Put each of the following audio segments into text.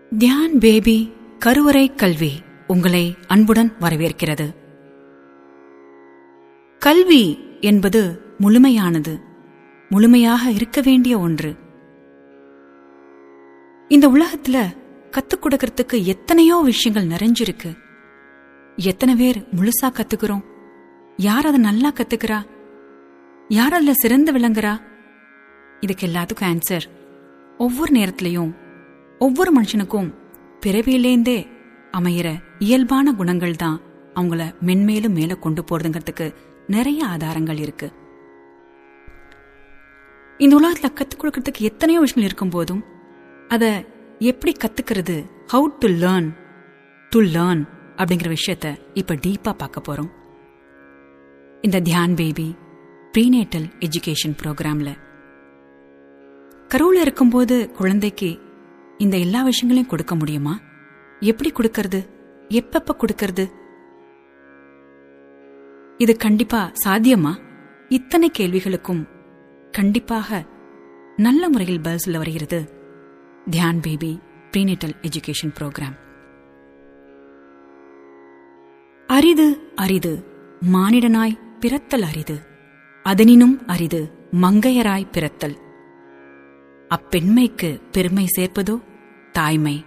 Dhyan baby கருவறை கல்வி உங்களை அன்புடன் வரவேற்கிறது கல்வி என்பது முழுமையானது முழுமையாக இருக்க வேண்டிய ஒன்று இந்த உலகத்துல கத்துக் கொடுக்கறதுக்கு எத்தனையோ விஷயங்கள் நிறைஞ்சிருக்கு எத்தனை பேர் முழுசா கத்துக்கிறோம் யார் அதை நல்லா கத்துக்கிறா யார் அதுல சிறந்து விளங்குறா இதுக்கு எல்லாத்துக்கும் ஆன்சர் ஒவ்வொரு நேரத்திலையும் ஒவ்வொரு மனுஷனுக்கும் பிறவியிலேந்தே அமையிற இயல்பான குணங்கள் தான் அவங்கள மென்மேலும் மேல கொண்டு போறதுங்கிறதுக்கு நிறைய ஆதாரங்கள் இருக்கு இந்த உலகத்துல கத்துக் கொடுக்கறதுக்கு எத்தனையோ விஷயங்கள் இருக்கும் போதும் அத எப்படி கத்துக்கிறது how to learn to learn அப்படிங்கிற விஷயத்த இப்ப டீப்பா பார்க்க போறோம் இந்த தியான் பேபி ப்ரீநேட்டல் எஜுகேஷன் ப்ரோக்ராம்ல கருவுல இருக்கும்போது குழந்தைக்கு இந்த எல்லா விஷயங்களையும் கொடுக்க முடியுமா எப்படி கொடுக்கறது எப்பப்ப கொடுக்கறது இது கண்டிப்பா சாத்தியமா இத்தனை கேள்விகளுக்கும் கண்டிப்பாக நல்ல முறையில் பதில் சொல்ல வருகிறது Dhyan baby prenatal education program அரிது அரிது மானிடனாய் பிறத்தல் அரிது அதனினும் அரிது மங்கையராய் பிறத்தல் அப்பெண்மைக்கு பெருமை சேர்ப்பதோ தாய்மை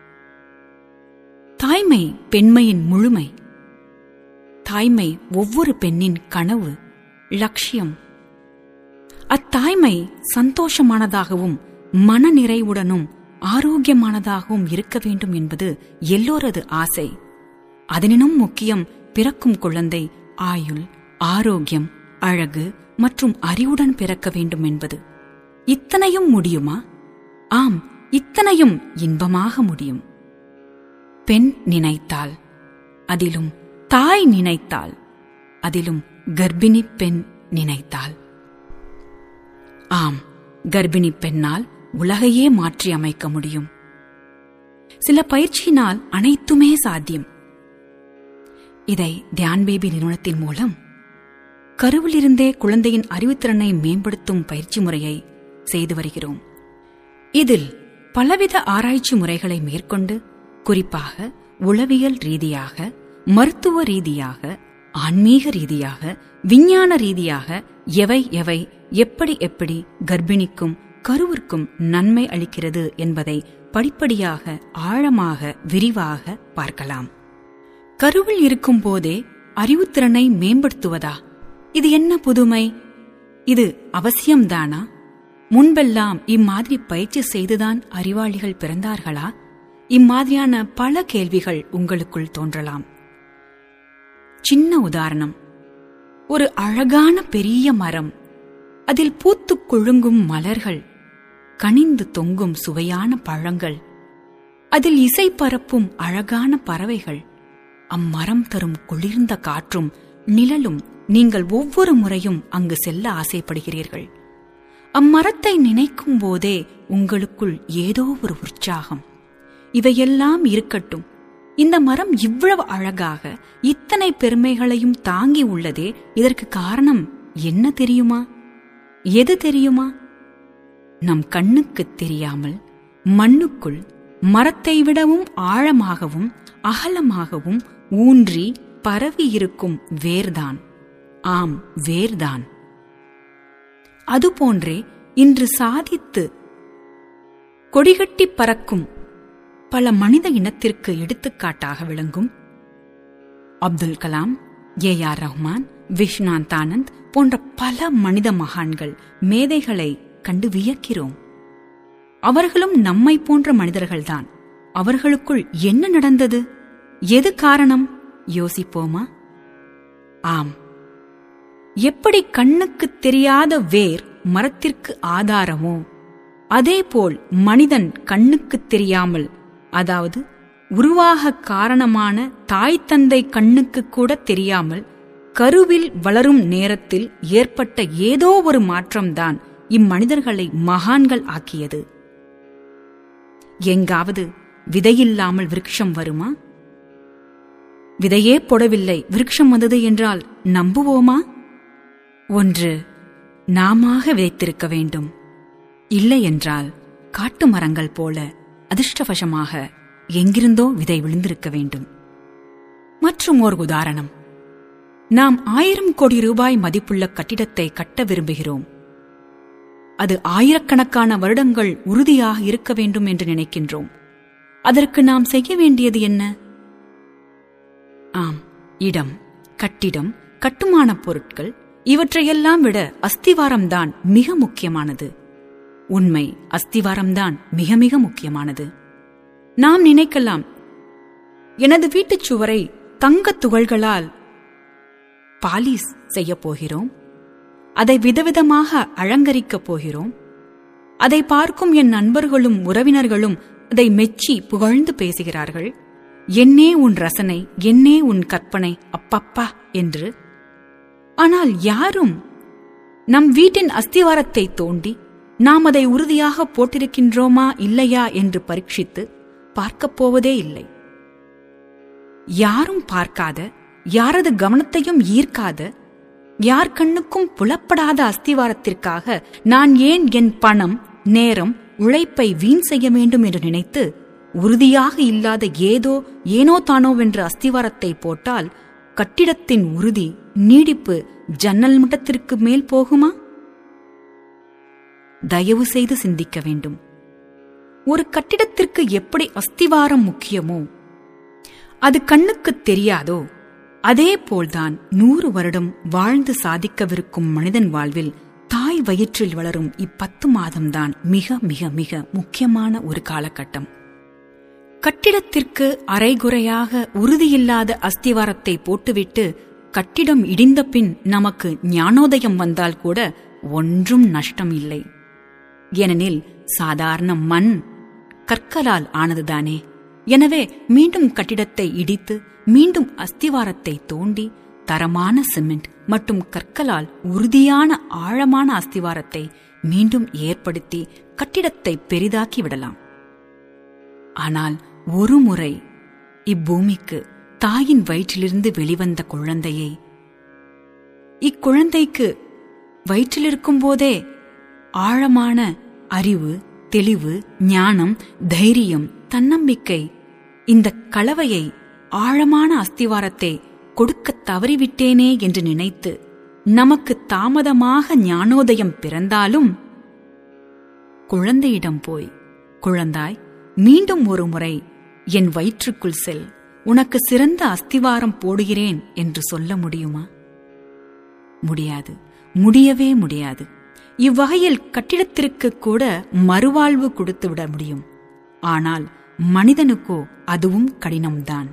தாய்மை பெண்மையின் முழுமை தாய்மை ஒவ்வொரு பெண்ணின் கனவு லட்சியம் அத்தாய்மை சந்தோஷமானதாகவும் மனநிறைவுடனும் ஆரோக்கியமானதாகவும் இருக்க வேண்டும் என்பது எல்லோரது ஆசை அதனினும் முக்கியம் பிறக்கும் குழந்தை ஆயுள் ஆரோக்கியம் அழகு மற்றும் அறிவுடன் பிறக்க வேண்டும் என்பது இத்தனையும் முடியுமா ஆம் இத்தனையும் இன்பமாக முடியும் பெண் நினைத்தால் அதிலும் தாய் நினைத்தால் அதிலும் கர்ப்பிணி பெண் நினைத்தால் ஆம் கர்ப்பிணி பெண்ணால் உலகையே மாற்றி அமைக்க முடியும் சில பயிற்சியினால் அனைத்துமே சாத்தியம் இதை தியான் பேபி நிறுவனத்தின் மூலம் கருவிலிருந்தே குழந்தையின் அறிவுத்திறனை மேம்படுத்தும் பயிற்சி முறையை செய்து வருகிறோம் இதில் பலவித ஆராய்ச்சி முறைகளை மேற்கொண்டு குறிப்பாக உளவியல் ரீதியாக மருத்துவ ரீதியாக ஆன்மீக ரீதியாக விஞ்ஞான ரீதியாக எவை எவை எப்படி எப்படி கர்ப்பிணிக்கும் கருவிற்கும் நன்மை அளிக்கிறது என்பதை படிப்படியாக ஆழமாக விரிவாக பார்க்கலாம் கருவில் இருக்கும் போதே அறிவுத்திறனை மேம்படுத்துவதா இது என்ன புதுமை இது அவசியம்தானா முன்பெல்லாம் இம்மாதிரி பயிற்சி செய்துதான் அறிவாளிகள் பிறந்தார்களா இம்மாதிரியான பல கேள்விகள் உங்களுக்குள் தோன்றலாம் சின்ன உதாரணம் ஒரு அழகான பெரிய மரம் அதில் பூத்துக் கொழுங்கும் மலர்கள் கனிந்து தொங்கும் சுவையான பழங்கள் அதில் இசை பரப்பும் அழகான பறவைகள் அம்மரம் தரும் குளிர்ந்த காற்றும் நிழலும் நீங்கள் ஒவ்வொரு முறையும் அங்கு செல்ல ஆசைப்படுகிறீர்கள் அம்மரத்தை நினைக்கும் போதே உங்களுக்குள் ஏதோ ஒரு உற்சாகம் இவையெல்லாம் இருக்கட்டும் இந்த மரம் இவ்வளவு அழகாக இத்தனை பெருமைகளையும் தாங்கி உள்ளதே இதற்கு காரணம் என்ன தெரியுமா எது தெரியுமா நம் கண்ணுக்கு தெரியாமல் மண்ணுக்குள் மரத்தை விடவும் ஆழமாகவும் அகலமாகவும் ஊன்றி பரவி இருக்கும் வேர்தான் ஆம் வேர்தான் அதுபோன்றே இன்று சாதித்து கொடிகட்டி பறக்கும் பல மனித இனத்திற்கு எடுத்துக்காட்டாக விளங்கும் அப்துல் கலாம் ஏ ஆர் ரஹ்மான் விஸ்வநாத் ஆனந்த் போன்ற பல மனித மகான்கள் மேதைகளை கண்டு வியக்கிறோம் அவர்களும் நம்மை போன்ற மனிதர்கள்தான் அவர்களுக்குள் என்ன நடந்தது எது காரணம் யோசிப்போமா ஆம் எப்படி கண்ணுக்கு தெரியாத வேர் மரத்திற்கு ஆதாரமோ அதேபோல் மனிதன் கண்ணுக்கு தெரியாமல் அதாவது உருவாக காரணமான தாய் தந்தை கண்ணுக்கு கூட தெரியாமல் கருவில் வளரும் நேரத்தில் ஏற்பட்ட ஏதோ ஒரு மாற்றம்தான் இம்மனிதர்களை மகான்கள் ஆக்கியது எங்காவது விதையில்லாமல் விருட்சம் வருமா விதையே போடவில்லை விருட்சம் வந்தது என்றால் நம்புவோமா ஒன்று நாமாக விதைத்திருக்க வேண்டும் இல்லை என்றால் காட்டு மரங்கள் போல அதிர்ஷ்டவசமாக எங்கிருந்தோ விதை விழுந்திருக்க வேண்டும் மற்றும் ஓர் உதாரணம் நாம் ஆயிரம் கோடி ரூபாய் மதிப்புள்ள கட்டிடத்தை கட்ட விரும்புகிறோம் அது ஆயிரக்கணக்கான வருடங்கள் உறுதியாக இருக்க வேண்டும் என்று நினைக்கின்றோம் அதற்கு நாம் செய்ய வேண்டியது என்ன ஆம் இடம் கட்டிடம் கட்டுமானப் பொருட்கள் இவற்றையெல்லாம் விட அஸ்திவாரம்தான் மிக முக்கியமானது உண்மை அஸ்திவாரம்தான் மிக மிக முக்கியமானது நாம் நினைக்கலாம் எனது வீட்டுச் சுவரை தங்கத் துகள்களால் பாலிஸ் செய்யப் போகிறோம் அதை விதவிதமாக அலங்கரிக்கப் போகிறோம் அதை பார்க்கும் என் நண்பர்களும் உறவினர்களும் அதை மெச்சி புகழ்ந்து பேசுகிறார்கள் என்னே உன் ரசனை என்னே உன் கற்பனை அப்பப்பா என்று ஆனால் யாரும் நம் வீட்டின் அஸ்திவாரத்தை தோண்டி நாம் அதை உறுதியாக போட்டிருக்கின்றோமா இல்லையா என்று பரீட்சித்து பார்க்கப் போவதே இல்லை யாரும் பார்க்காத யாரது கவனத்தையும் ஈர்க்காத யார் கண்ணுக்கும் புலப்படாத அஸ்திவாரத்திற்காக நான் ஏன் என் பணம் நேரம் உழைப்பை வீண் செய்ய வேண்டும் என்று நினைத்து உறுதியாக இல்லாத ஏதோ ஏனோ தானோவென்ற அஸ்திவாரத்தை போட்டால் கட்டிடத்தின் உறுதி நீடிப்பு ஜன்னல் மட்டத்திற்கு மேல் போகுமா தயவு செய்து சிந்திக்க வேண்டும் ஒரு கட்டிடத்திற்கு எப்படி அஸ்திவாரம் முக்கியமோ அது கண்ணுக்குத் தெரியாதோ அதே போல்தான் நூறு வருடம் வாழ்ந்து சாதிக்கவிருக்கும் மனிதன் வாழ்வில் தாய் வயிற்றில் வளரும் இப்பத்து மாதம்தான் மிக மிக மிக முக்கியமான ஒரு காலகட்டம் கட்டிடத்திற்கு அரைகுறையாக உறுதியில்லாத அஸ்திவாரத்தை போட்டுவிட்டு கட்டிடம் இடிந்த பின் நமக்கு ஞானோதயம் வந்தால் கூட ஒன்றும் நஷ்டம் இல்லை ஏனெனில் சாதாரண மண் கற்களால் ஆனதுதானே எனவே மீண்டும் கட்டிடத்தை இடித்து மீண்டும் அஸ்திவாரத்தை தோண்டி தரமான சிமெண்ட் மற்றும் கற்களால் உறுதியான ஆழமான அஸ்திவாரத்தை மீண்டும் ஏற்படுத்தி கட்டிடத்தை பெரிதாக்கி விடலாம் ஆனால் ஒரு முறை இப்பூமிக்கு தாயின் வயிற்றிலிருந்து வெளிவந்த குழந்தையை இக்குழந்தைக்கு வயிற்றிலிருக்கும் போதே ஆழமான அறிவு தெளிவு ஞானம் தைரியம் தன்னம்பிக்கை இந்த கலவையை ஆழமான அஸ்திவாரத்தை கொடுக்க தவறிவிட்டேனே என்று நினைத்து நமக்கு தாமதமாக ஞானோதயம் பிறந்தாலும் குழந்தையிடம் போய் குழந்தாய் மீண்டும் ஒரு முறை என் வயிற்றுக்குள் செல் உனக்கு சிறந்த அஸ்திவாரம் போடுகிறேன் என்று சொல்ல முடியுமா முடியாது முடியவே முடியாது இவ்வகையில் கட்டிடத்திற்கு கூட மறுவாழ்வு கொடுத்து விட முடியும் ஆனால் மனிதனுக்கோ அதுவும் கடினம்தான்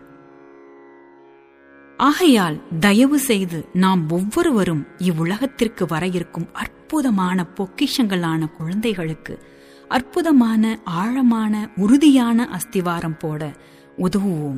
ஆகையால் தயவு செய்து நாம் ஒவ்வொருவரும் இவ்வுலகத்திற்கு வர இருக்கும் அற்புதமான பொக்கிஷங்களான குழந்தைகளுக்கு அற்புதமான ஆழமான உறுதியான அஸ்திவாரம் போட உதவுவோம்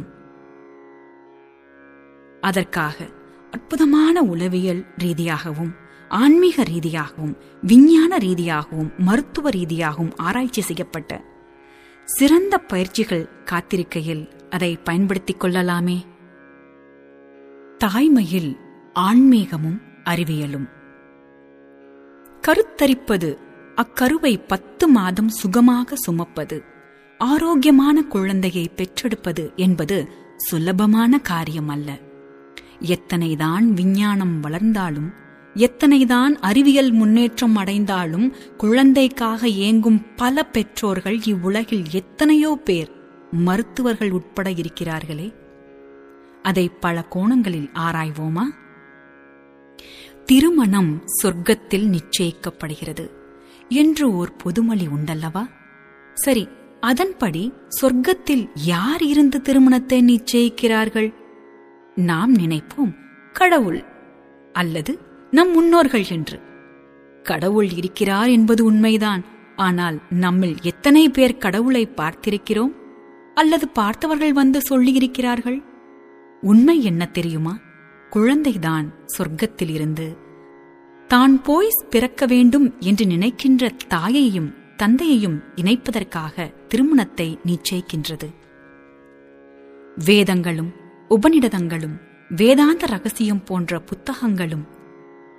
அதற்காக அற்புதமான உளவியல் ரீதியாகவும் ஆன்மீக ரீதியாகவும் விஞ்ஞான ரீதியாகவும் மருத்துவ ரீதியாகவும் ஆராய்ச்சி செய்யப்பட்ட சிறந்த பயிற்சிகள் காத்திருக்கையில் அதை பயன்படுத்திக் கொள்ளலாமே தாய்மையில் ஆன்மீகமும் அறிவியலும் கருத்தரிப்பது அக்கருவை பத்து மாதம் சுகமாக சுமப்பது ஆரோக்கியமான குழந்தையை பெற்றெடுப்பது என்பது சுலபமான காரியம் அல்ல எத்தனைதான் விஞ்ஞானம் வளர்ந்தாலும் எத்தனைதான் அறிவியல் முன்னேற்றம் அடைந்தாலும் குழந்தைக்காக ஏங்கும் பல பெற்றோர்கள் இவ்வுலகில் எத்தனையோ பேர் மருத்துவர்கள் உட்பட இருக்கிறார்களே அதை பல கோணங்களில் ஆராய்வோமா திருமணம் சொர்க்கத்தில் நிச்சயிக்கப்படுகிறது என்று ஓர் பொதுமொழி உண்டல்லவா சரி அதன்படி சொர்க்கத்தில் யார் இருந்து திருமணத்தை நிச்சயிக்கிறார்கள் நாம் நினைப்போம் கடவுள் அல்லது நம் முன்னோர்கள் என்று கடவுள் இருக்கிறார் என்பது உண்மைதான் ஆனால் நம்மில் எத்தனை பேர் கடவுளை பார்த்திருக்கிறோம் அல்லது பார்த்தவர்கள் வந்து சொல்லியிருக்கிறார்கள் உண்மை என்ன தெரியுமா குழந்தைதான் சொர்க்கத்தில் இருந்து தான் போய் பிறக்க வேண்டும் என்று நினைக்கின்ற தாயையும் தந்தையையும் இணைப்பதற்காக திருமணத்தை நிச்சயிக்கின்றது வேதங்களும் உபநிடதங்களும் வேதாந்த ரகசியம் போன்ற புத்தகங்களும்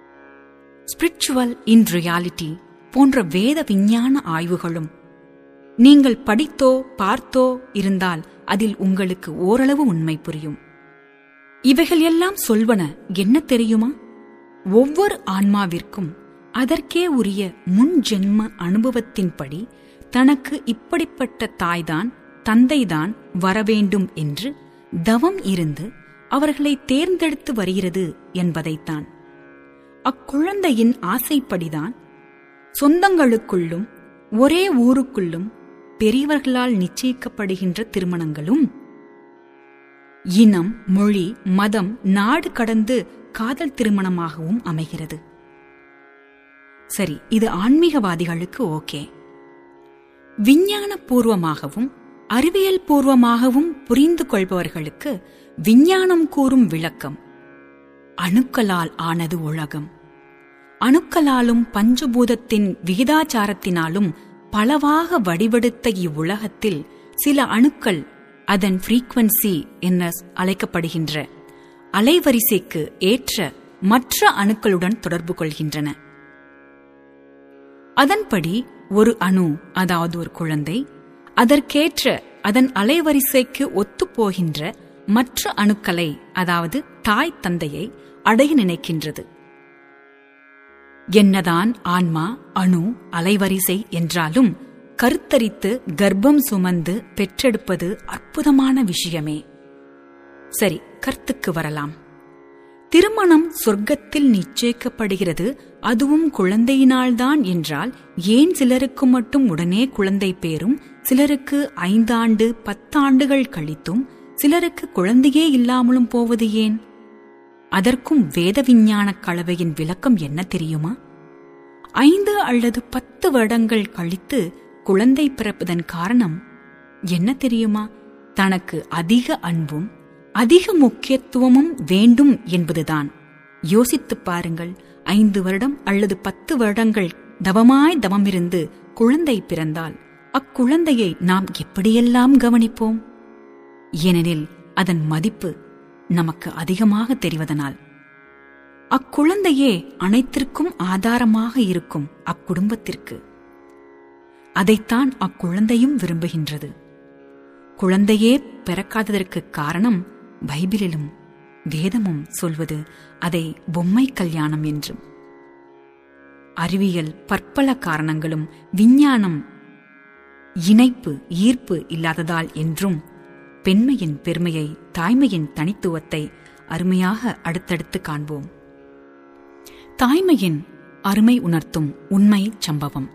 ஸ்பிரிச்சுவல் இன் ரியாலிட்டி போன்ற வேத விஞ்ஞான ஆய்வுகளும் நீங்கள் படித்தோ பார்த்தோ இருந்தால் அதில் உங்களுக்கு ஓரளவு உண்மை புரியும் இவைகள் எல்லாம் சொல்வன என்ன தெரியுமா ஒவ்வொரு ஆன்மாவிற்கும் அதற்கே உரிய முன் ஜென்ம அனுபவத்தின்படி தனக்கு இப்படிப்பட்ட தாய்தான் தந்தைதான் வரவேண்டும் என்று தவம் இருந்து அவர்களை தேர்ந்தெடுத்து வருகிறது என்பதைத்தான் அக்குழந்தையின் ஆசைப்படிதான் சொந்தங்களுக்குள்ளும் ஒரே ஊருக்குள்ளும் பெரியவர்களால் நிச்சயிக்கப்படுகின்ற திருமணங்களும் இனம் மொழி மதம் நாடு கடந்து காதல் திருமணமாகவும் அமைகிறது சரி இது ஆன்மீகவாதிகளுக்கு ஓகே விஞ்ஞான பூர்வமாகவும் அறிவியல் பூர்வமாகவும் புரிந்து கொள்பவர்களுக்கு விஞ்ஞானம் கூறும் விளக்கம் அணுக்களால் ஆனது உலகம் அணுக்களாலும் பஞ்சபூதத்தின் விகிதாச்சாரத்தினாலும் பலவாக வடிவெடுத்த இவ்வுலகத்தில் சில அணுக்கள் அதன் ஃப்ரீக்வன்சி என அழைக்கப்படுகின்ற அலைவரிசைக்கு ஏற்ற மற்ற அணுக்களுடன் தொடர்பு கொள்கின்றன அதன்படி ஒரு அணு அதாவது ஒரு குழந்தை அதற்கேற்ற அதன் அலைவரிசைக்கு ஒத்துப்போகின்ற மற்ற அணுக்களை அதாவது தாய் தந்தையை அடைய நினைக்கின்றது என்னதான் ஆன்மா அணு அலைவரிசை என்றாலும் கருத்தரித்து கர்ப்பம் சுமந்து பெற்றெடுப்பது அற்புதமான விஷயமே சரி கருத்துக்கு வரலாம் திருமணம் சொர்க்கத்தில் நிச்சயிக்கப்படுகிறது அதுவும் குழந்தையினால்தான் என்றால் ஏன் சிலருக்கு மட்டும் உடனே குழந்தை பேரும் சிலருக்கு ஐந்தாண்டு பத்தாண்டுகள் கழித்தும் சிலருக்கு குழந்தையே இல்லாமலும் போவது ஏன் அதற்கும் வேத விஞ்ஞான கலவையின் விளக்கம் என்ன தெரியுமா ஐந்து அல்லது பத்து வருடங்கள் கழித்து குழந்தை பிறப்பதன் காரணம் என்ன தெரியுமா தனக்கு அதிக அன்பும் அதிக முக்கியத்துவமும் வேண்டும் என்பதுதான் யோசித்துப் பாருங்கள் ஐந்து வருடம் அல்லது பத்து வருடங்கள் தவமாய் தவமிருந்து குழந்தை பிறந்தால் அக்குழந்தையை நாம் எப்படியெல்லாம் கவனிப்போம் ஏனெனில் அதன் மதிப்பு நமக்கு அதிகமாக தெரிவதனால் அக்குழந்தையே அனைத்திற்கும் ஆதாரமாக இருக்கும் அக்குடும்பத்திற்கு அதைத்தான் அக்குழந்தையும் விரும்புகின்றது குழந்தையே பிறக்காததற்கு காரணம் பைபிளிலும் வேதமும் சொல்வது அதை பொம்மை கல்யாணம் என்றும் அறிவியல் பற்பல காரணங்களும் விஞ்ஞானம் இணைப்பு ஈர்ப்பு இல்லாததால் என்றும் பெண்மையின் பெருமையை தாய்மையின் தனித்துவத்தை அருமையாக அடுத்தடுத்து காண்போம் தாய்மையின் அருமை உணர்த்தும் உண்மை சம்பவம்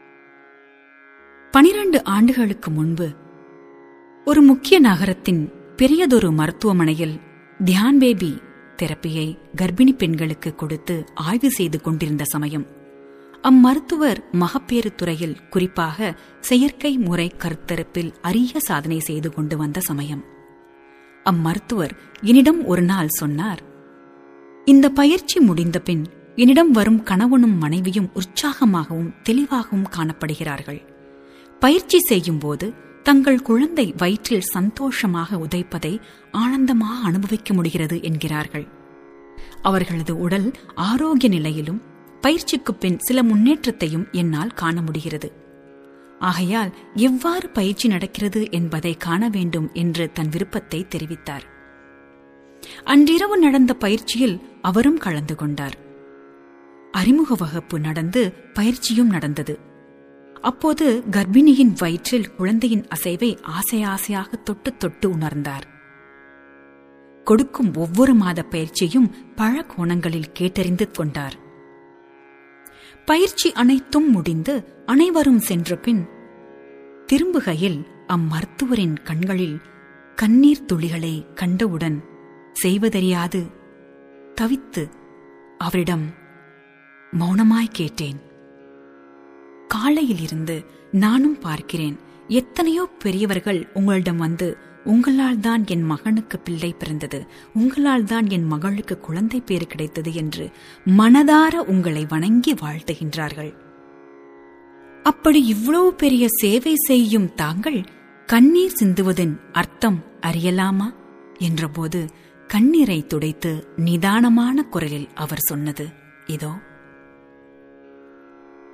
பனிரண்டு ஆண்டுகளுக்கு முன்பு ஒரு முக்கிய நகரத்தின் பெரியதொரு மருத்துவமனையில் தியான் பேபி தெரப்பியை கர்ப்பிணி பெண்களுக்கு கொடுத்து ஆய்வு செய்து கொண்டிருந்த சமயம் அம்மருத்துவர் மகப்பேறு துறையில் குறிப்பாக செயற்கை முறை கருத்தரப்பில் அரிய சாதனை செய்து கொண்டு வந்த சமயம் அம்மருத்துவர் என்னிடம் ஒரு நாள் சொன்னார் இந்த பயிற்சி முடிந்த பின் என்னிடம் வரும் கணவனும் மனைவியும் உற்சாகமாகவும் தெளிவாகவும் காணப்படுகிறார்கள் பயிற்சி செய்யும் போது தங்கள் குழந்தை வயிற்றில் சந்தோஷமாக உதைப்பதை ஆனந்தமாக அனுபவிக்க முடிகிறது என்கிறார்கள் அவர்களது உடல் ஆரோக்கிய நிலையிலும் பயிற்சிக்கு பின் சில முன்னேற்றத்தையும் என்னால் காண முடிகிறது ஆகையால் எவ்வாறு பயிற்சி நடக்கிறது என்பதை காண வேண்டும் என்று தன் விருப்பத்தை தெரிவித்தார் அன்றிரவு நடந்த பயிற்சியில் அவரும் கலந்து கொண்டார் அறிமுக வகுப்பு நடந்து பயிற்சியும் நடந்தது அப்போது கர்ப்பிணியின் வயிற்றில் குழந்தையின் அசைவை ஆசை ஆசையாக தொட்டு தொட்டு உணர்ந்தார் கொடுக்கும் ஒவ்வொரு மாத பயிற்சியும் பல கோணங்களில் கேட்டறிந்து கொண்டார் பயிற்சி அனைத்தும் முடிந்து அனைவரும் சென்ற பின் திரும்புகையில் அம்மருத்துவரின் கண்களில் கண்ணீர் துளிகளை கண்டவுடன் செய்வதறியாது தவித்து அவரிடம் மௌனமாய் கேட்டேன் காலையில் இருந்து நானும் பார்க்கிறேன் எத்தனையோ பெரியவர்கள் உங்களிடம் வந்து உங்களால் தான் என் மகனுக்கு பிள்ளை பிறந்தது உங்களால் தான் என் மகளுக்கு குழந்தை பேறு கிடைத்தது என்று மனதார உங்களை வணங்கி வாழ்த்துகின்றார்கள் அப்படி இவ்வளவு பெரிய சேவை செய்யும் தாங்கள் கண்ணீர் சிந்துவதன் அர்த்தம் அறியலாமா என்றபோது கண்ணீரை துடைத்து நிதானமான குரலில் அவர் சொன்னது இதோ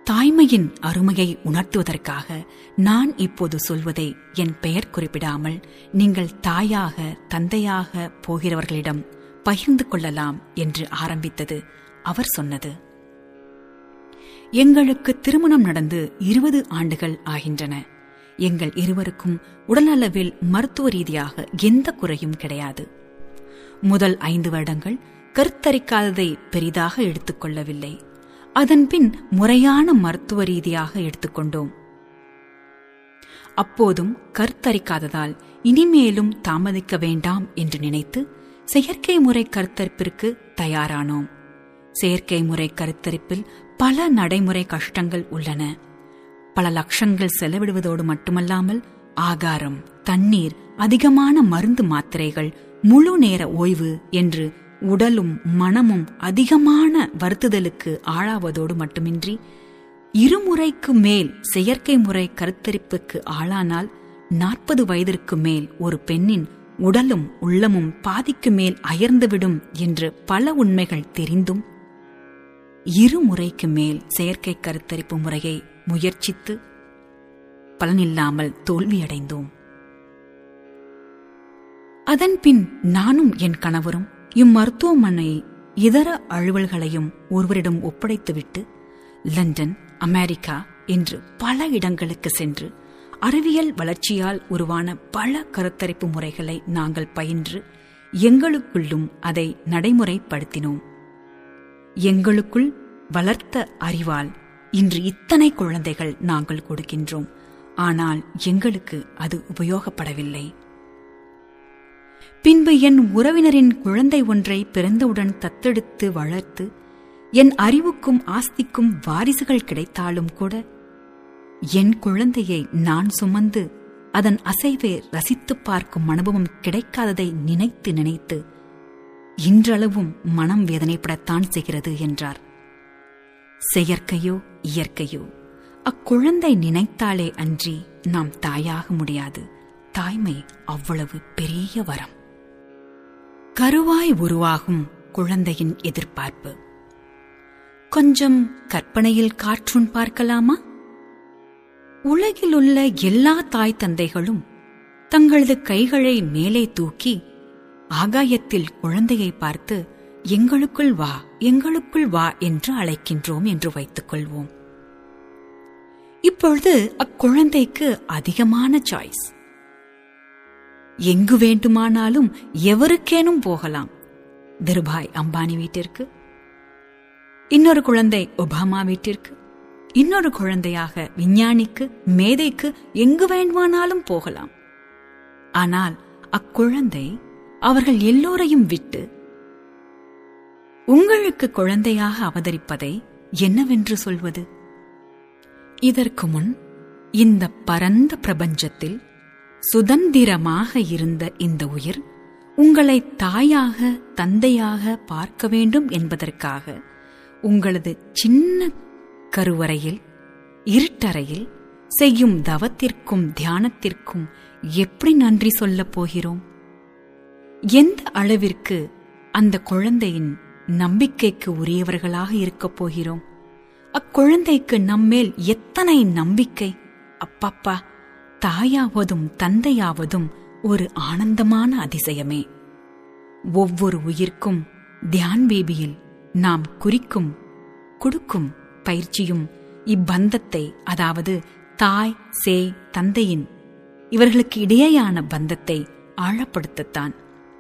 தாய்மையின் அருமையை உணர்த்துவதற்காக நான் இப்போது சொல்வதை என் பெயர் குறிப்பிடாமல் நீங்கள் தாயாக தந்தையாக போகிறவர்களிடம் பகிர்ந்து கொள்ளலாம் என்று ஆரம்பித்தது அவர் சொன்னது எங்களுக்கு திருமணம் நடந்து இருபது ஆண்டுகள் ஆகின்றன எங்கள் இருவருக்கும் உடலளவில் மருத்துவ ரீதியாக எந்த குறையும் கிடையாது முதல் ஐந்து வருடங்கள் கருத்தரிக்காததை பெரிதாக எடுத்துக்கொள்ளவில்லை அதன்பின் முறையான மருத்துவ ரீதியாக எடுத்துக்கொண்டோம் அப்போதும் கருத்தரிக்காததால் இனிமேலும் தாமதிக்க வேண்டாம் என்று நினைத்து செயற்கை முறை கருத்தரிப்பிற்கு தயாரானோம் செயற்கை முறை கருத்தரிப்பில் பல நடைமுறை கஷ்டங்கள் உள்ளன பல லட்சங்கள் செலவிடுவதோடு மட்டுமல்லாமல் ஆகாரம் தண்ணீர் அதிகமான மருந்து மாத்திரைகள் முழு நேர ஓய்வு என்று உடலும் மனமும் அதிகமான வருத்துதலுக்கு ஆளாவதோடு மட்டுமின்றி இருமுறைக்கு மேல் செயற்கை முறை கருத்தரிப்புக்கு ஆளானால் நாற்பது வயதிற்கு மேல் ஒரு பெண்ணின் உடலும் உள்ளமும் பாதிக்கு மேல் அயர்ந்துவிடும் என்று பல உண்மைகள் தெரிந்தும் இருமுறைக்கு மேல் செயற்கை கருத்தரிப்பு முறையை முயற்சித்து பலனில்லாமல் தோல்வியடைந்தோம் அதன்பின் நானும் என் கணவரும் இம்மருத்துவமனை இதர அலுவல்களையும் ஒருவரிடம் ஒப்படைத்துவிட்டு லண்டன் அமெரிக்கா என்று பல இடங்களுக்கு சென்று அறிவியல் வளர்ச்சியால் உருவான பல கருத்தரிப்பு முறைகளை நாங்கள் பயின்று எங்களுக்குள்ளும் அதை நடைமுறைப்படுத்தினோம் எங்களுக்குள் வளர்த்த அறிவால் இன்று இத்தனை குழந்தைகள் நாங்கள் கொடுக்கின்றோம் ஆனால் எங்களுக்கு அது உபயோகப்படவில்லை பின்பு என் உறவினரின் குழந்தை ஒன்றை பிறந்தவுடன் தத்தெடுத்து வளர்த்து என் அறிவுக்கும் ஆஸ்திக்கும் வாரிசுகள் கிடைத்தாலும் கூட என் குழந்தையை நான் சுமந்து அதன் அசைவை ரசித்துப் பார்க்கும் அனுபவம் கிடைக்காததை நினைத்து நினைத்து இன்றளவும் மனம் வேதனைப்படத்தான் செய்கிறது என்றார் செயற்கையோ இயற்கையோ அக்குழந்தை நினைத்தாலே அன்றி நாம் தாயாக முடியாது தாய்மை அவ்வளவு பெரிய வரம் கருவாய் உருவாகும் குழந்தையின் எதிர்பார்ப்பு கொஞ்சம் கற்பனையில் காற்றுன் பார்க்கலாமா உலகில் உள்ள எல்லா தாய் தந்தைகளும் தங்களது கைகளை மேலே தூக்கி ஆகாயத்தில் குழந்தையை பார்த்து எங்களுக்குள் வா எங்களுக்குள் வா என்று அழைக்கின்றோம் என்று வைத்துக் கொள்வோம் இப்பொழுது அக்குழந்தைக்கு அதிகமான சாய்ஸ் எங்கு வேண்டுமானாலும் எவருக்கேனும் போகலாம் திருபாய் அம்பானி வீட்டிற்கு இன்னொரு குழந்தை ஒபாமா வீட்டிற்கு இன்னொரு குழந்தையாக விஞ்ஞானிக்கு மேதைக்கு எங்கு வேண்டுமானாலும் போகலாம் ஆனால் அக்குழந்தை அவர்கள் எல்லோரையும் விட்டு உங்களுக்கு குழந்தையாக அவதரிப்பதை என்னவென்று சொல்வது இதற்கு முன் இந்த பரந்த பிரபஞ்சத்தில் சுதந்திரமாக இருந்த இந்த உயிர் உங்களை தாயாக தந்தையாக பார்க்க வேண்டும் என்பதற்காக உங்களது சின்ன கருவறையில் இருட்டறையில் செய்யும் தவத்திற்கும் தியானத்திற்கும் எப்படி நன்றி சொல்லப் போகிறோம் எந்த அளவிற்கு அந்த குழந்தையின் நம்பிக்கைக்கு உரியவர்களாக இருக்கப் போகிறோம் அக்குழந்தைக்கு நம்மேல் எத்தனை நம்பிக்கை அப்பப்பா தாயாவதும் தந்தையாவதும் ஒரு ஆனந்தமான அதிசயமே ஒவ்வொரு உயிர்க்கும் தியான் பேபியில் நாம் குறிக்கும் கொடுக்கும் பயிற்சியும் இப்பந்தத்தை அதாவது தாய் சேய் தந்தையின் இவர்களுக்கு இடையேயான பந்தத்தை ஆழப்படுத்தத்தான்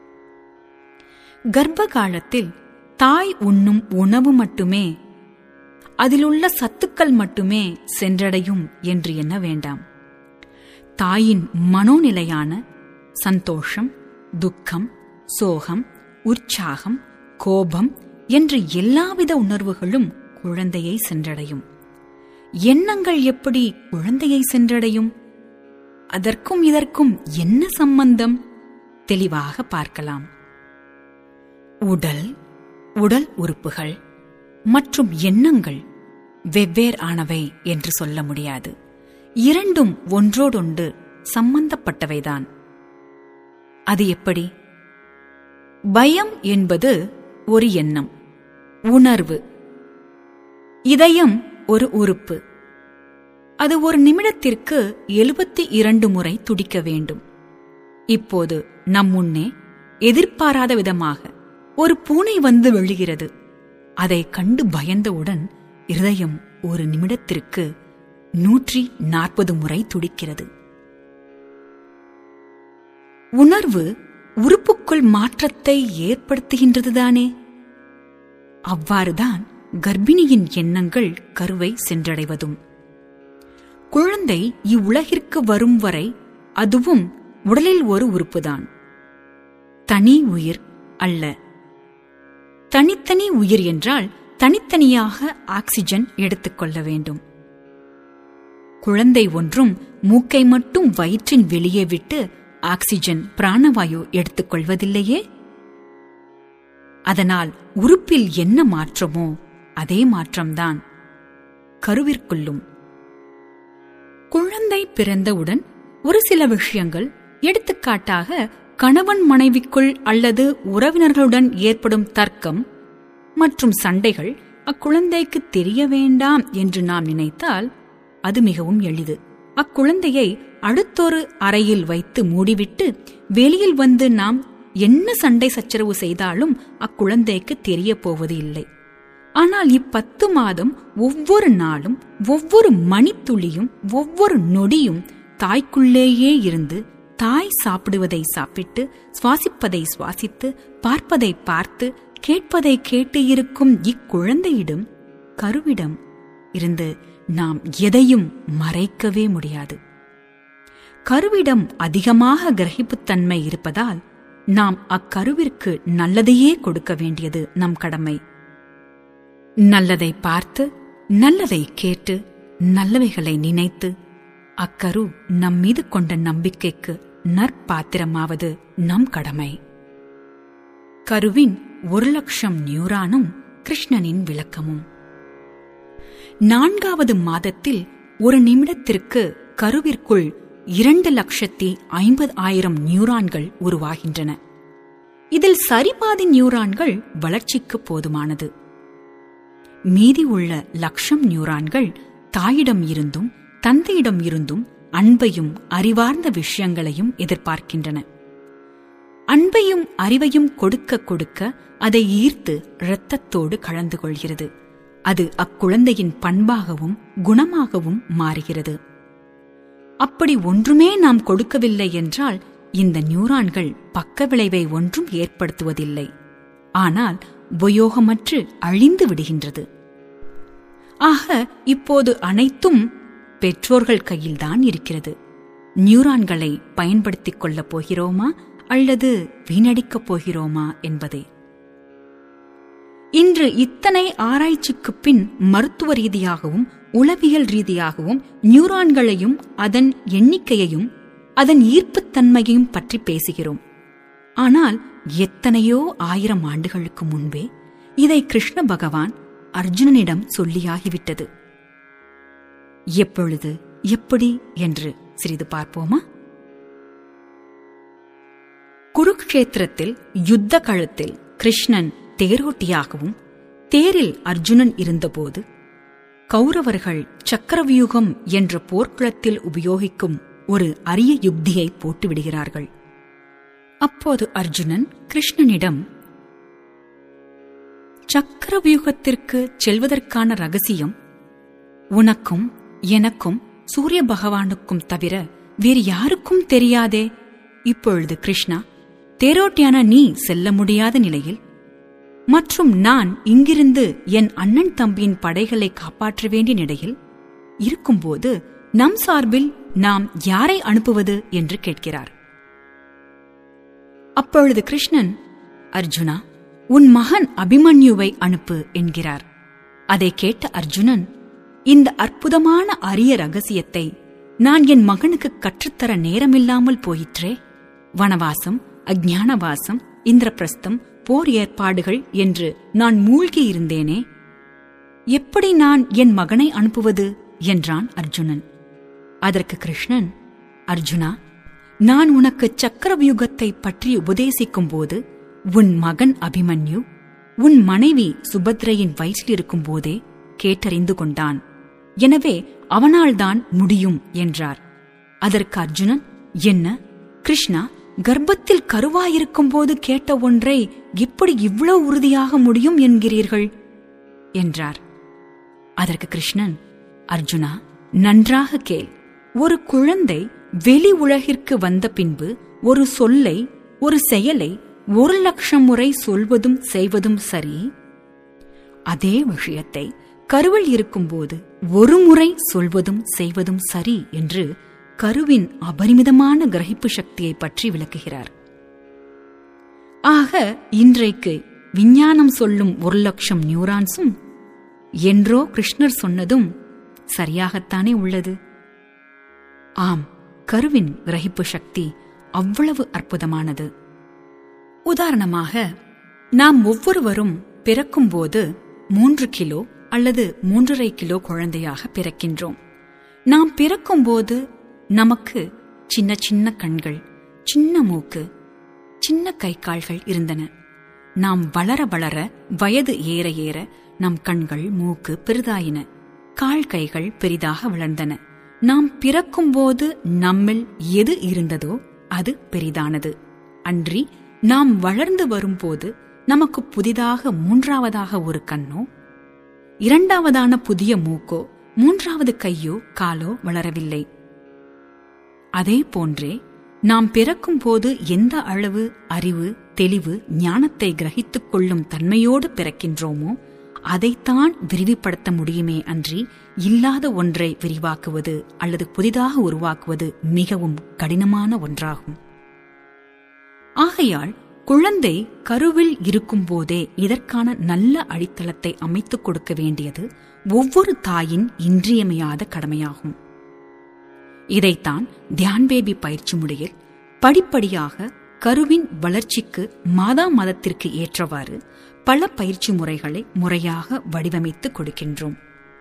கர்ப்ப காலத்தில் தாய் உண்ணும் உணவு மட்டுமே அதிலுள்ள சத்துக்கள் மட்டுமே சென்றடையும் என்று எண்ண வேண்டாம் தாயின் மனோநிலையான சந்தோஷம் துக்கம் சோகம் உற்சாகம் கோபம் என்று எல்லாவித உணர்வுகளும் குழந்தையை சென்றடையும் எண்ணங்கள் எப்படி குழந்தையை சென்றடையும் அதற்கும் இதற்கும் என்ன சம்பந்தம் தெளிவாக பார்க்கலாம் உடல் உடல் உறுப்புகள் மற்றும் எண்ணங்கள் வெவ்வேறு ஆனவை என்று சொல்ல முடியாது இரண்டும் ஒன்றோடொன்று சம்பந்தப்பட்டவைதான் அது எப்படி பயம் என்பது ஒரு எண்ணம் உணர்வு இதயம் ஒரு உறுப்பு அது ஒரு நிமிடத்திற்கு எழுபத்தி இரண்டு முறை துடிக்க வேண்டும் இப்போது நம் முன்னே எதிர்பாராத விதமாக ஒரு பூனை வந்து விழுகிறது அதை கண்டு பயந்தவுடன் இருதயம் ஒரு நிமிடத்திற்கு நூற்றி நாற்பது முறை துடிக்கிறது உணர்வு உறுப்புக்குள் மாற்றத்தை ஏற்படுத்துகின்றதுதானே அவ்வாறுதான் கர்ப்பிணியின் எண்ணங்கள் கருவை சென்றடைவதும் குழந்தை இவ்வுலகிற்கு வரும் வரை அதுவும் உடலில் ஒரு உறுப்புதான் தனி உயிர் அல்ல தனித்தனி உயிர் என்றால் தனித்தனியாக ஆக்சிஜன் எடுத்துக்கொள்ள வேண்டும் குழந்தை ஒன்றும் மூக்கை மட்டும் வயிற்றின் வெளியே விட்டு ஆக்சிஜன் பிராணவாயு எடுத்துக்கொள்வதில்லையே அதனால் உறுப்பில் என்ன மாற்றமோ அதே மாற்றம்தான் கருவிற்குள்ளும் குழந்தை பிறந்தவுடன் ஒரு சில விஷயங்கள் எடுத்துக்காட்டாக கணவன் மனைவிக்குள் அல்லது உறவினர்களுடன் ஏற்படும் தர்க்கம் மற்றும் சண்டைகள் அக்குழந்தைக்கு தெரிய வேண்டாம் என்று நாம் நினைத்தால் அது மிகவும் எளிது அக்குழந்தையை அடுத்தொரு அறையில் வைத்து மூடிவிட்டு வெளியில் வந்து நாம் என்ன சண்டை சச்சரவு செய்தாலும் அக்குழந்தைக்கு தெரிய போவது இல்லை ஆனால் இப்பத்து மாதம் ஒவ்வொரு நாளும் ஒவ்வொரு மணித்துளியும் ஒவ்வொரு நொடியும் தாய்க்குள்ளேயே இருந்து தாய் சாப்பிடுவதை சாப்பிட்டு சுவாசிப்பதை சுவாசித்து பார்ப்பதை பார்த்து கேட்பதை கேட்டு இருக்கும் இக்குழந்தையிடம் கருவிடம் இருந்து நாம் எதையும் மறைக்கவே முடியாது கருவிடம் அதிகமாக கிரகிப்புத்தன்மை இருப்பதால் நாம் அக்கருவிற்கு நல்லதையே கொடுக்க வேண்டியது நம் கடமை நல்லதை பார்த்து நல்லதை கேட்டு நல்லவைகளை நினைத்து அக்கரு நம் மீது கொண்ட நம்பிக்கைக்கு நற்பாத்திரமாவது நம் கடமை கருவின் ஒரு லட்சம் நியூரானும் கிருஷ்ணனின் விளக்கமும் நான்காவது மாதத்தில் ஒரு நிமிடத்திற்கு கருவிற்குள் இரண்டு லட்சத்தி ஐம்பது ஆயிரம் நியூரான்கள் உருவாகின்றன இதில் சரிபாதி நியூரான்கள் வளர்ச்சிக்கு போதுமானது மீதி உள்ள லட்சம் நியூரான்கள் தாயிடம் இருந்தும் தந்தையிடம் இருந்தும் அன்பையும் அறிவார்ந்த விஷயங்களையும் எதிர்பார்க்கின்றன அன்பையும் அறிவையும் கொடுக்க கொடுக்க அதை ஈர்த்து இரத்தத்தோடு கலந்து கொள்கிறது அது அக்குழந்தையின் பண்பாகவும் குணமாகவும் மாறுகிறது அப்படி ஒன்றுமே நாம் கொடுக்கவில்லை என்றால் இந்த நியூரான்கள் பக்க விளைவை ஒன்றும் ஏற்படுத்துவதில்லை ஆனால் உபயோகமற்று அழிந்து விடுகின்றது ஆக இப்போது அனைத்தும் பெற்றோர்கள் கையில்தான் இருக்கிறது நியூரான்களை பயன்படுத்திக் கொள்ளப் போகிறோமா அல்லது வீணடிக்கப் போகிறோமா என்பதே இன்று இத்தனை ஆராய்ச்சிக்குப் பின் மருத்துவ ரீதியாகவும் உளவியல் ரீதியாகவும் நியூரான்களையும் அதன் எண்ணிக்கையையும் அதன் ஈர்ப்புத்தன்மையையும் பற்றி பேசுகிறோம் ஆனால் எத்தனையோ ஆயிரம் ஆண்டுகளுக்கு முன்பே இதை கிருஷ்ண பகவான் அர்ஜுனனிடம் சொல்லியாகிவிட்டது எப்பொழுது எப்படி என்று சிறிது பார்ப்போமா குருக்ஷேத்திரத்தில் யுத்த களத்தில் கிருஷ்ணன் தேரோட்டியாகவும் தேரில் அர்ஜுனன் இருந்தபோது கௌரவர்கள் சக்கரவியூகம் என்ற போர்க்களத்தில் உபயோகிக்கும் ஒரு அரிய யுக்தியை போட்டுவிடுகிறார்கள் அப்போது அர்ஜுனன் கிருஷ்ணனிடம் சக்கரவியூகத்திற்கு செல்வதற்கான ரகசியம் உனக்கும் எனக்கும் சூரிய பகவானுக்கும் தவிர வேறு யாருக்கும் தெரியாதே இப்பொழுது கிருஷ்ணா தேரோட்டியான நீ செல்ல முடியாத நிலையில் மற்றும் நான் இங்கிருந்து என் அண்ணன் தம்பியின் படைகளை காப்பாற்ற வேண்டிய நிலையில் இருக்கும்போது நம் சார்பில் நாம் யாரை அனுப்புவது என்று கேட்கிறார் அப்பொழுது கிருஷ்ணன் அர்ஜுனா உன் மகன் அபிமன்யுவை அனுப்பு என்கிறார் அதை கேட்ட அர்ஜுனன் இந்த அற்புதமான அரிய ரகசியத்தை நான் என் மகனுக்கு கற்றுத்தர நேரமில்லாமல் போயிற்றே வனவாசம் அஜ்ஞானவாசம் இந்திரபிரஸ்தம் போர் ஏற்பாடுகள் என்று நான் மூழ்கி இருந்தேனே எப்படி நான் என் மகனை அனுப்புவது என்றான் அர்ஜுனன் அதற்கு கிருஷ்ணன் அர்ஜுனா நான் உனக்கு சக்கரவியூகத்தை பற்றி உபதேசிக்கும் போது உன் மகன் அபிமன்யு உன் மனைவி சுபத்ரையின் வயிற்றில் இருக்கும் போதே கேட்டறிந்து கொண்டான் எனவே அவனால்தான் முடியும் என்றார் அதற்கு அர்ஜுனன் என்ன கிருஷ்ணா கர்ப்பத்தில் கருவாயிருக்கும் போது கேட்ட ஒன்றை எப்படி இவ்வளவு உறுதியாக முடியும் என்கிறீர்கள் என்றார் அதற்கு கிருஷ்ணன் அர்ஜுனா நன்றாக கேள் ஒரு குழந்தை வெளி உலகிற்கு வந்த பின்பு ஒரு சொல்லை ஒரு செயலை ஒரு லட்சம் முறை சொல்வதும் செய்வதும் சரி அதே விஷயத்தை கருவில் இருக்கும்போது ஒரு முறை சொல்வதும் செய்வதும் சரி என்று கருவின் அபரிமிதமான கிரகிப்பு சக்தியை பற்றி விளக்குகிறார் ஆக இன்றைக்கு விஞ்ஞானம் சொல்லும் ஒரு லட்சம் நியூரான்ஸும் என்றோ கிருஷ்ணர் சொன்னதும் சரியாகத்தானே உள்ளது ஆம் கருவின் கிரகிப்பு சக்தி அவ்வளவு அற்புதமானது உதாரணமாக நாம் ஒவ்வொருவரும் பிறக்கும்போது மூன்று கிலோ அல்லது மூன்றரை கிலோ குழந்தையாக பிறக்கின்றோம் நாம் பிறக்கும்போது நமக்கு சின்ன சின்ன கண்கள் சின்ன மூக்கு சின்ன கை கால்கள் இருந்தன நாம் வளர வளர வயது ஏற ஏற நம் கண்கள் மூக்கு பெரிதாயின கால் கைகள் பெரிதாக வளர்ந்தன நாம் பிறக்கும்போது நம்மில் எது இருந்ததோ அது பெரிதானது அன்றி நாம் வளர்ந்து வரும்போது நமக்கு புதிதாக மூன்றாவதாக ஒரு கண்ணோ இரண்டாவதான புதிய மூக்கோ மூன்றாவது கையோ காலோ வளரவில்லை அதே போன்றே நாம் பிறக்கும் போது எந்த அளவு அறிவு தெளிவு ஞானத்தை கிரகித்துக் கொள்ளும் தன்மையோடு பிறக்கின்றோமோ அதைத்தான் விரிவுபடுத்த முடியுமே அன்றி இல்லாத ஒன்றை விரிவாக்குவது அல்லது புதிதாக உருவாக்குவது மிகவும் கடினமான ஒன்றாகும் ஆகையால் குழந்தை கருவில் இருக்கும்போதே இதற்கான நல்ல அடித்தளத்தை அமைத்துக் கொடுக்க வேண்டியது ஒவ்வொரு தாயின் இன்றியமையாத கடமையாகும் இதைத்தான் தியான் பேபி பயிற்சி முறையில் படிப்படியாக கருவின் வளர்ச்சிக்கு மாதா மதத்திற்கு ஏற்றவாறு பல பயிற்சி முறைகளை முறையாக வடிவமைத்து கொடுக்கின்றோம்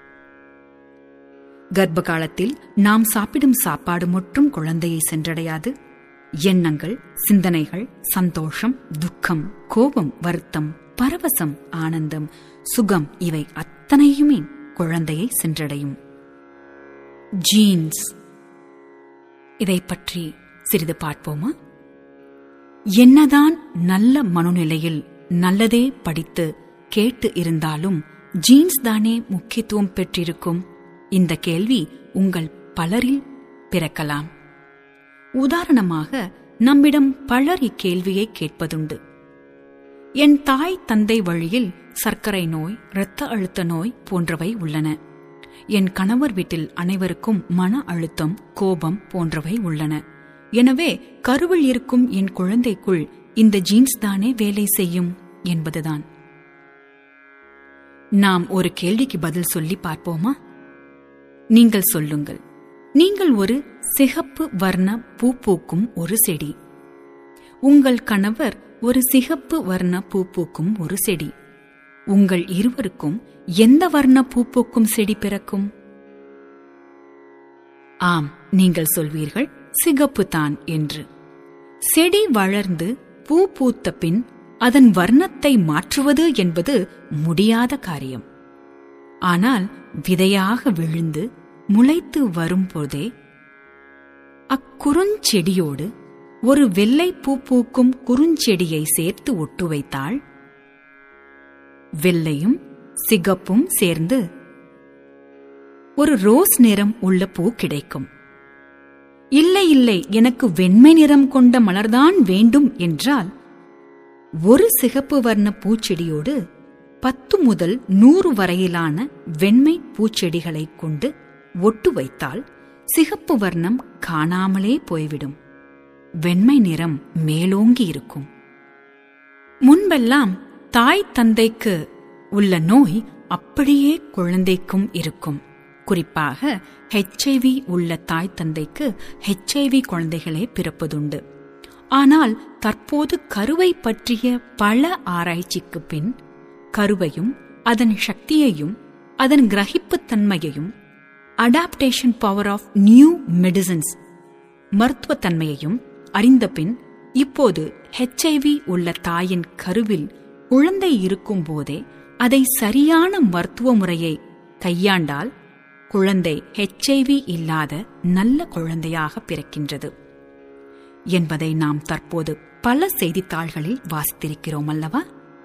கர்ப்ப காலத்தில் நாம் சாப்பிடும் சாப்பாடு மட்டும் குழந்தையை சென்றடையாது எண்ணங்கள் சிந்தனைகள் சந்தோஷம் துக்கம் கோபம் வருத்தம் பரவசம் ஆனந்தம் சுகம் இவை அத்தனையுமே குழந்தையை சென்றடையும் ஜீன்ஸ் இதை பற்றி சிறிது பார்ப்போமா என்னதான் நல்ல மனநிலையில் நல்லதே படித்து கேட்டு இருந்தாலும் ஜீன்ஸ் தானே முக்கியத்துவம் பெற்றிருக்கும் இந்த கேள்வி உங்கள் பலரில் பிறக்கலாம் உதாரணமாக நம்மிடம் பலர் இக்கேள்வியை கேட்பதுண்டு என் தாய் தந்தை வழியில் சர்க்கரை நோய் இரத்த அழுத்த நோய் போன்றவை உள்ளன என் கணவர் வீட்டில் அனைவருக்கும் மன அழுத்தம் கோபம் போன்றவை உள்ளன எனவே கருவில் இருக்கும் என் குழந்தைக்குள் இந்த ஜீன்ஸ் தானே வேலை செய்யும் என்பதுதான் நாம் ஒரு கேள்விக்கு பதில் சொல்லி பார்ப்போமா நீங்கள் சொல்லுங்கள் நீங்கள் ஒரு சிகப்பு வர்ண பூ பூக்கும் ஒரு செடி உங்கள் கணவர் ஒரு சிகப்பு வர்ண பூ பூக்கும் ஒரு செடி உங்கள் இருவருக்கும் எந்த வர்ண பூ பூக்கும் செடி பிறக்கும் ஆம் நீங்கள் சொல்வீர்கள் சிகப்பு தான் என்று செடி வளர்ந்து பூ பூத்த பின் அதன் வர்ணத்தை மாற்றுவது என்பது முடியாத காரியம் ஆனால் விதையாக விழுந்து முளைத்து வரும்போதே அக்குறுஞ்செடியோடு ஒரு வெள்ளை பூ பூக்கும் குறுஞ்செடியை சேர்த்து ஒட்டு வைத்தால் வெள்ளையும் சிகப்பும் சேர்ந்து ஒரு ரோஸ் நிறம் உள்ள பூ கிடைக்கும் இல்லை இல்லை எனக்கு வெண்மை நிறம் கொண்ட மலர்தான் வேண்டும் என்றால் ஒரு சிகப்பு வர்ண பூச்செடியோடு பத்து முதல் நூறு வரையிலான வெண்மை பூச்செடிகளைக் கொண்டு ஒட்டு வைத்தால் சிகப்பு வர்ணம் காணாமலே போய்விடும் வெண்மை நிறம் மேலோங்கி இருக்கும் முன்பெல்லாம் தாய் தந்தைக்கு உள்ள நோய் அப்படியே குழந்தைக்கும் இருக்கும் குறிப்பாக ஹெச்ஐவி உள்ள தாய் தந்தைக்கு ஹெச்ஐவி குழந்தைகளே பிறப்பதுண்டு ஆனால் தற்போது கருவை பற்றிய பல ஆராய்ச்சிக்கு பின் கருவையும் அதன் சக்தியையும் அதன் கிரகிப்புத் தன்மையையும் adaptation power of new medicines மருத்துவத்தன்மையையும் அறிந்தபின் இப்போது ஹெச்ஐவி உள்ள தாயின் கருவில் குழந்தை இருக்கும் போதே அதை சரியான மருத்துவ முறையை கையாண்டால் குழந்தை ஹெச்ஐவி இல்லாத நல்ல குழந்தையாக பிறக்கின்றது என்பதை நாம் தற்போது பல செய்தித்தாள்களில் வாசித்திருக்கிறோம் அல்லவா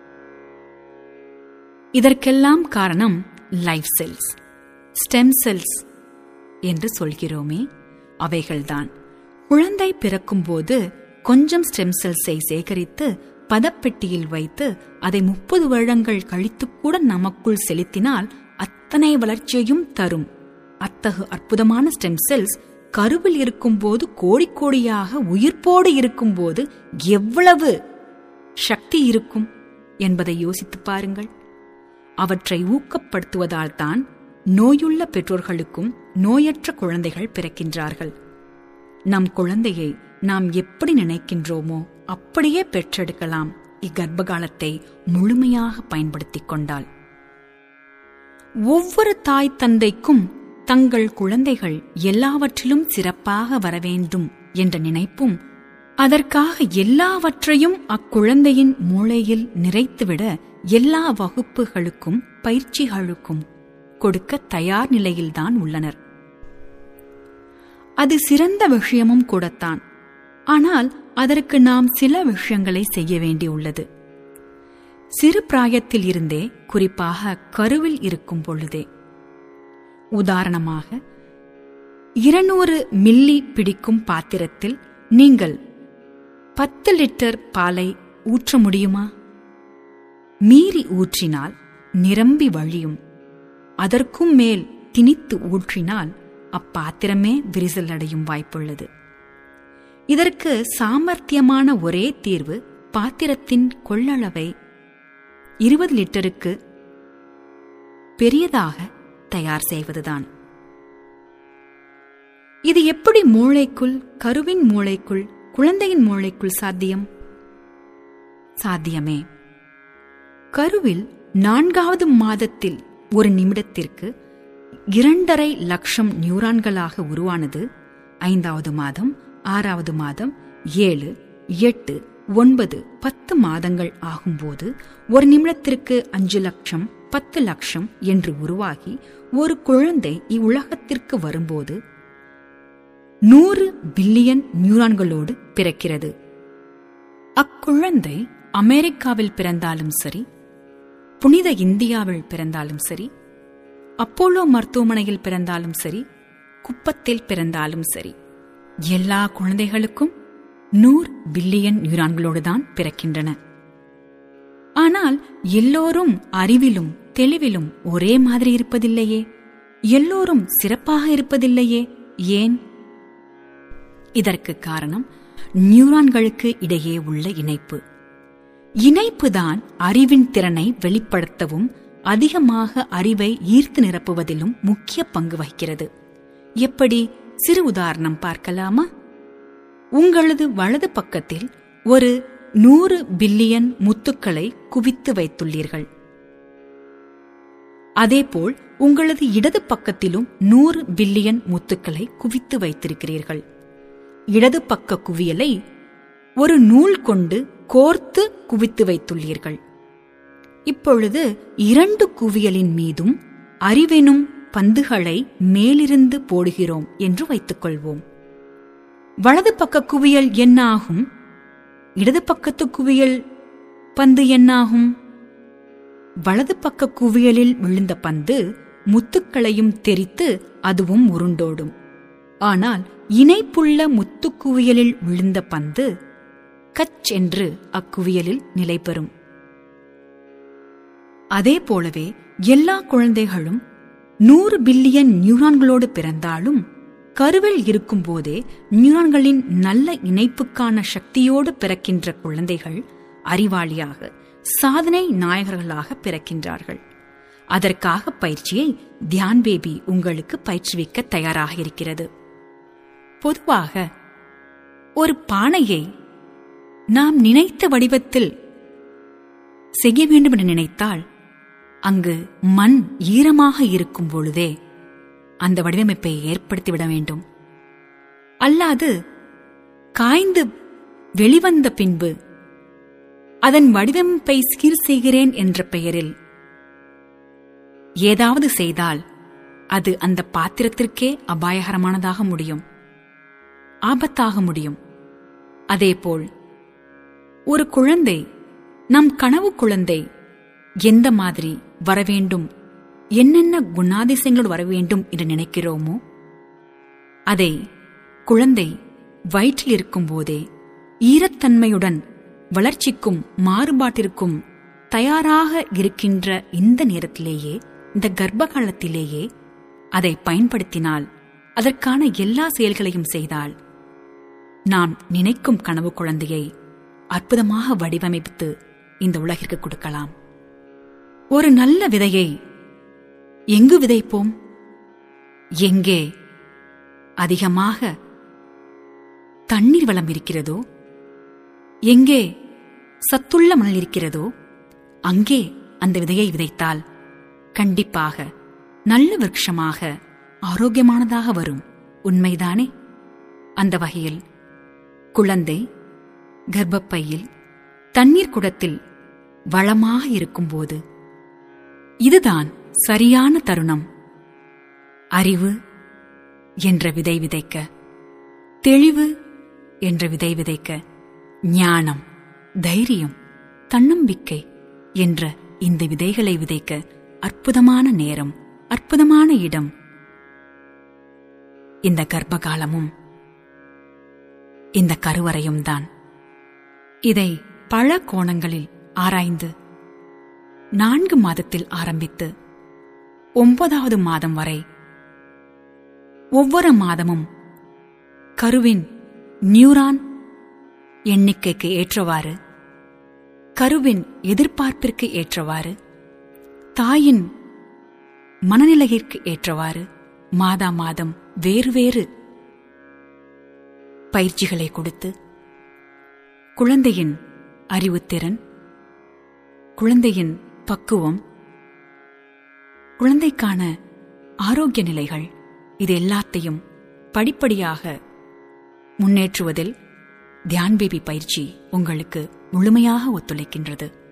இதற்கெல்லாம் காரணம் லைஃப் செல்ஸ் ஸ்டெம் செல்ஸ் என்று சொல்கிறோமே அவைகள்தான் குழந்தை பிறக்கும்போது கொஞ்சம் ஸ்டெம் செல்ஸை சேகரித்து பதப்பெட்டியில் வைத்து அதை முப்பது வருடங்கள் கழித்து கூட நமக்குள் செலுத்தினால் அத்தனை வளர்ச்சியையும் தரும் அத்தகு அற்புதமான ஸ்டெம் செல்ஸ் கருவில் இருக்கும்போது கோடிக்கோடியாக உயிர்ப்போடு இருக்கும்போது எவ்வளவு சக்தி இருக்கும் என்பதை யோசித்துப் பாருங்கள் அவற்றை ஊக்கப்படுத்துவதால் தான் நோயுள்ள பெற்றோர்களுக்கும் நோயற்ற குழந்தைகள் பிறக்கின்றார்கள் நம் குழந்தையை நாம் எப்படி நினைக்கின்றோமோ அப்படியே பெற்றெடுக்கலாம் இக்கர்ப்ப காலத்தை முழுமையாக பயன்படுத்திக் கொண்டால் ஒவ்வொரு தாய் தந்தைக்கும் தங்கள் குழந்தைகள் எல்லாவற்றிலும் சிறப்பாக வரவேண்டும் என்ற நினைப்பும் அதற்காக எல்லாவற்றையும் அக்குழந்தையின் மூளையில் நிறைத்துவிட எல்லா வகுப்புகளுக்கும் பயிற்சிகளுக்கும் கொடுக்க தயார் நிலையில்தான் உள்ளனர் அது சிறந்த விஷயமும் கூடத்தான் ஆனால் அதற்கு நாம் சில விஷயங்களை செய்ய வேண்டியுள்ளது சிறு பிராயத்தில் இருந்தே குறிப்பாக கருவில் இருக்கும் பொழுதே உதாரணமாக இருநூறு மில்லி பிடிக்கும் பாத்திரத்தில் நீங்கள் பத்து லிட்டர் பாலை ஊற்ற முடியுமா மீறி ஊற்றினால் நிரம்பி வழியும் அதற்கும் மேல் திணித்து ஊற்றினால் அப்பாத்திரமே விரிசல் அடையும் வாய்ப்புள்ளது இதற்கு சாமர்த்தியமான ஒரே தீர்வு பாத்திரத்தின் கொள்ளளவை இருபது லிட்டருக்கு பெரியதாக தயார் செய்வதுதான் இது எப்படி மூளைக்குள் கருவின் மூளைக்குள் குழந்தையின் மூளைக்குள் சாத்தியம் சாத்தியமே கருவில் நான்காவது மாதத்தில் ஒரு நிமிடத்திற்கு இரண்டரை லட்சம் நியூரான்களாக உருவானது ஐந்தாவது மாதம் ஆறாவது மாதம் ஏழு எட்டு ஒன்பது பத்து மாதங்கள் ஆகும்போது ஒரு நிமிடத்திற்கு அஞ்சு லட்சம் பத்து லட்சம் என்று உருவாகி ஒரு குழந்தை இவ்வுலகத்திற்கு வரும்போது நூறு பில்லியன் நியூரான்களோடு பிறக்கிறது அக்குழந்தை அமெரிக்காவில் பிறந்தாலும் சரி புனித இந்தியாவில் பிறந்தாலும் சரி அப்போலோ மருத்துவமனையில் பிறந்தாலும் சரி குப்பத்தில் பிறந்தாலும் சரி எல்லா குழந்தைகளுக்கும் நூறு பில்லியன் நியூரான்களோடு தான் பிறக்கின்றன ஆனால் எல்லோரும் அறிவிலும் தெளிவிலும் ஒரே மாதிரி இருப்பதில்லையே எல்லோரும் சிறப்பாக இருப்பதில்லையே ஏன் இதற்கு காரணம் நியூரான்களுக்கு இடையே உள்ள இணைப்பு இணைப்புதான் அறிவின் திறனை வெளிப்படுத்தவும் அதிகமாக அறிவை ஈர்த்து நிரப்புவதிலும் முக்கிய பங்கு வகிக்கிறது எப்படி சிறு உதாரணம் பார்க்கலாமா உங்களது வலது பக்கத்தில் ஒரு நூறு பில்லியன் முத்துக்களை குவித்து வைத்துள்ளீர்கள் அதேபோல் உங்களது இடது பக்கத்திலும் நூறு பில்லியன் முத்துக்களை குவித்து வைத்திருக்கிறீர்கள் இடது பக்க குவியலை ஒரு நூல் கொண்டு கோர்த்து குவித்து வைத்துள்ளீர்கள் இப்பொழுது இரண்டு குவியலின் மீதும் அறிவெனும் பந்துகளை மேலிருந்து போடுகிறோம் என்று வைத்துக் கொள்வோம் வலது பக்க குவியல் என்ன ஆகும் இடது பக்கத்து குவியல் பந்து என்னாகும் வலது பக்க குவியலில் விழுந்த பந்து முத்துக்களையும் தெரித்து அதுவும் உருண்டோடும் ஆனால் இணைப்புள்ள முத்துக்குவியலில் விழுந்த பந்து கச் என்று அக்குவியலில் நிலை பெறும் அதே போலவே எல்லா குழந்தைகளும் நூறு பில்லியன் நியூரான்களோடு பிறந்தாலும் கருவில் இருக்கும்போதே நியூரான்களின் நல்ல இணைப்புக்கான சக்தியோடு பிறக்கின்ற குழந்தைகள் அறிவாளியாக சாதனை நாயகர்களாக பிறக்கின்றார்கள் அதற்காக பயிற்சியை தியான் பேபி உங்களுக்கு பயிற்றுவிக்க தயாராக இருக்கிறது பொதுவாக ஒரு பானையை நாம் நினைத்த வடிவத்தில் செய்ய வேண்டும் என்று நினைத்தால் அங்கு மண் ஈரமாக இருக்கும் பொழுதே அந்த வடிவமைப்பை ஏற்படுத்திவிட வேண்டும் அல்லாது காய்ந்து வெளிவந்த பின்பு அதன் வடிவமைப்பை சீர் செய்கிறேன் என்ற பெயரில் ஏதாவது செய்தால் அது அந்த பாத்திரத்திற்கே அபாயகரமானதாக முடியும் ஆபத்தாக முடியும் அதேபோல் ஒரு குழந்தை நம் கனவு குழந்தை எந்த மாதிரி வரவேண்டும் என்னென்ன குணாதிசயங்களோடு வரவேண்டும் என்று நினைக்கிறோமோ அதை குழந்தை வயிற்றில் இருக்கும்போதே ஈரத்தன்மையுடன் வளர்ச்சிக்கும் மாறுபாட்டிற்கும் தயாராக இருக்கின்ற இந்த நேரத்திலேயே இந்த கர்ப்ப காலத்திலேயே அதை பயன்படுத்தினால் அதற்கான எல்லா செயல்களையும் செய்தால் நாம் நினைக்கும் கனவு குழந்தையை அற்புதமாக வடிவமைத்து இந்த உலகிற்கு கொடுக்கலாம் ஒரு நல்ல விதையை எங்கு விதைப்போம் எங்கே அதிகமாக தண்ணீர் வளம் இருக்கிறதோ எங்கே சத்துள்ள மணல் இருக்கிறதோ அங்கே அந்த விதையை விதைத்தால் கண்டிப்பாக நல்ல விருட்சமாக ஆரோக்கியமானதாக வரும் உண்மைதானே அந்த வகையில் குழந்தை கர்ப்பப்பையில் தண்ணீர் குடத்தில் வளமாக இருக்கும்போது இதுதான் சரியான தருணம் அறிவு என்ற விதை விதைக்க தெளிவு என்ற விதை விதைக்க ஞானம் தைரியம் தன்னம்பிக்கை என்ற இந்த விதைகளை விதைக்க அற்புதமான நேரம் அற்புதமான இடம் இந்த கர்ப்பகாலமும் இந்த கருவறையும் தான் இதை பல கோணங்களில் ஆராய்ந்து நான்கு மாதத்தில் ஆரம்பித்து ஒன்பதாவது மாதம் வரை ஒவ்வொரு மாதமும் கருவின் நியூரான் எண்ணிக்கைக்கு ஏற்றவாறு கருவின் எதிர்பார்ப்பிற்கு ஏற்றவாறு தாயின் மனநிலையிற்கு ஏற்றவாறு மாதா மாதம் வேறு வேறு பயிற்சிகளை கொடுத்து குழந்தையின் அறிவுத்திறன் குழந்தையின் பக்குவம் குழந்தைக்கான ஆரோக்கிய நிலைகள் இது எல்லாத்தையும் படிப்படியாக முன்னேற்றுவதில் தியான் பேபி பயிற்சி உங்களுக்கு முழுமையாக ஒத்துழைக்கின்றது